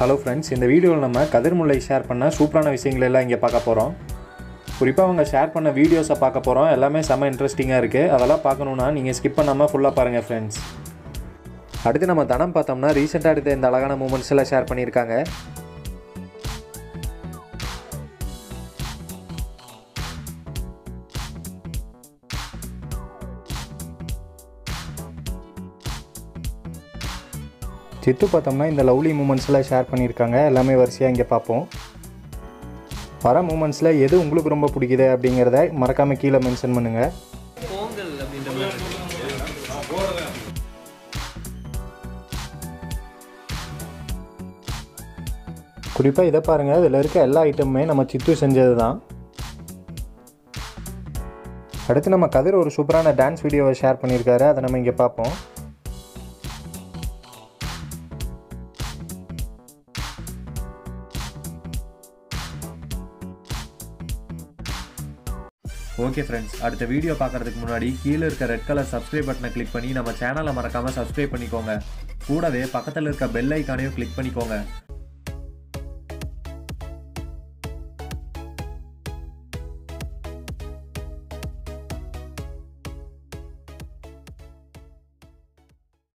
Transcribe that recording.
hello friends இந்த வீடியோவில் நம்ம கதிர்முல்லை ஷேர் பண்ண சூப்பரான விஷயங்கள் எல்லாம் இங்கே பார்க்க போகிறோம் குறிப்பாக அவங்க ஷேர் பண்ண வீடியோஸை பார்க்க போகிறோம் எல்லாமே செம்ம இன்ட்ரெஸ்டிங்காக இருக்குது அதெல்லாம் பார்க்கணுன்னா நீங்கள் ஸ்கிப் பண்ணாமல் ஃபுல்லாக பாருங்கள் ஃப்ரெண்ட்ஸ் அடுத்து நம்ம தனம் பார்த்தோம்னா ரீசெண்டாக எடுத்த இந்த அழகான மூமெண்ட்ஸ் எல்லாம் ஷேர் பண்ணியிருக்காங்க சித்து பார்த்தோம்னா இந்த லவ்லி மூமெண்ட்ஸ்லாம் ஷேர் பண்ணியிருக்காங்க எல்லாமே வரிசையாக இங்கே பார்ப்போம் வர மூமெண்ட்ஸில் எது உங்களுக்கு ரொம்ப பிடிக்குது அப்படிங்கிறத மறக்காமல் கீழே மென்ஷன் பண்ணுங்கள் பொங்கல் அப்படின்ற மாதிரி குறிப்பாக இதை பாருங்கள் இதில் இருக்க எல்லா ஐட்டமுமே நம்ம சித்து செஞ்சது தான் அடுத்து நம்ம கதிர் ஒரு சூப்பரான டான்ஸ் வீடியோவை ஷேர் பண்ணியிருக்காரு அதை நம்ம இங்கே பார்ப்போம் ஓகே ஃப்ரெண்ட்ஸ் அடுத்த வீடியோ பார்க்குறதுக்கு முன்னாடி கீழே இருக்க ரெட் கலர் சப்ஸ்கிரைப் பட்டனை கிளிக் பண்ணி நம்ம சேனலை மறக்காமல் சப்ஸ்கிரைப் பண்ணிக்கோங்க கூடவே பக்கத்தில் இருக்க பெல் ஐக்கானையும் கிளிக் பண்ணிக்கோங்க